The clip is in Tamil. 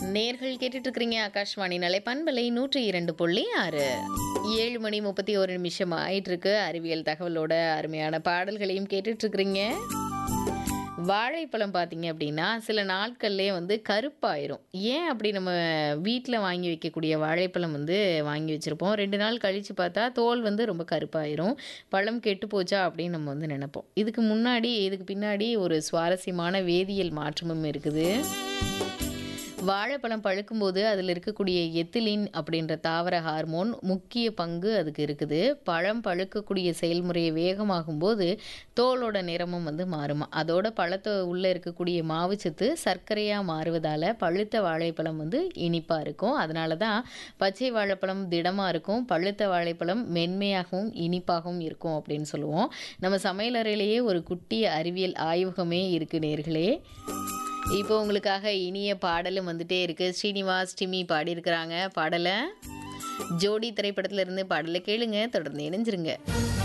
நேர்கள் கேட்டுட்டு இருக்கிறீங்க ஆகாஷ்வாணி நிலை பண்பலை நூற்றி இரண்டு புள்ளி ஆறு ஏழு மணி முப்பத்தி ஒரு நிமிஷம் ஆயிட்டு இருக்கு அறிவியல் தகவலோட அருமையான பாடல்களையும் கேட்டுட்டு இருக்கிறீங்க வாழைப்பழம் பார்த்தீங்க அப்படின்னா சில நாட்கள்லேயே வந்து கருப்பாயிரும் ஏன் அப்படி நம்ம வீட்டில் வாங்கி வைக்கக்கூடிய வாழைப்பழம் வந்து வாங்கி வச்சுருப்போம் ரெண்டு நாள் கழித்து பார்த்தா தோல் வந்து ரொம்ப கருப்பாயிரும் பழம் கெட்டு போச்சா அப்படின்னு நம்ம வந்து நினைப்போம் இதுக்கு முன்னாடி இதுக்கு பின்னாடி ஒரு சுவாரஸ்யமான வேதியியல் மாற்றமும் இருக்குது வாழைப்பழம் பழுக்கும்போது அதில் இருக்கக்கூடிய எத்திலின் அப்படின்ற தாவர ஹார்மோன் முக்கிய பங்கு அதுக்கு இருக்குது பழம் பழுக்கக்கூடிய செயல்முறையை வேகமாகும் போது தோலோட நிறமும் வந்து மாறுமா அதோட பழத்தை உள்ளே இருக்கக்கூடிய மாவுச்சத்து சர்க்கரையாக மாறுவதால் பழுத்த வாழைப்பழம் வந்து இனிப்பாக இருக்கும் அதனால தான் பச்சை வாழைப்பழம் திடமாக இருக்கும் பழுத்த வாழைப்பழம் மென்மையாகவும் இனிப்பாகவும் இருக்கும் அப்படின்னு சொல்லுவோம் நம்ம சமையலறையிலேயே ஒரு குட்டி அறிவியல் ஆய்வகமே இருக்கு நேர்களே இப்போ உங்களுக்காக இனிய பாடலும் வந்துட்டே இருக்கு ஸ்ரீனிவாஸ் டிமி பாடியிருக்கிறாங்க பாடலை ஜோடி திரைப்படத்துல இருந்து பாடலை கேளுங்க தொடர்ந்து இணைஞ்சிருங்க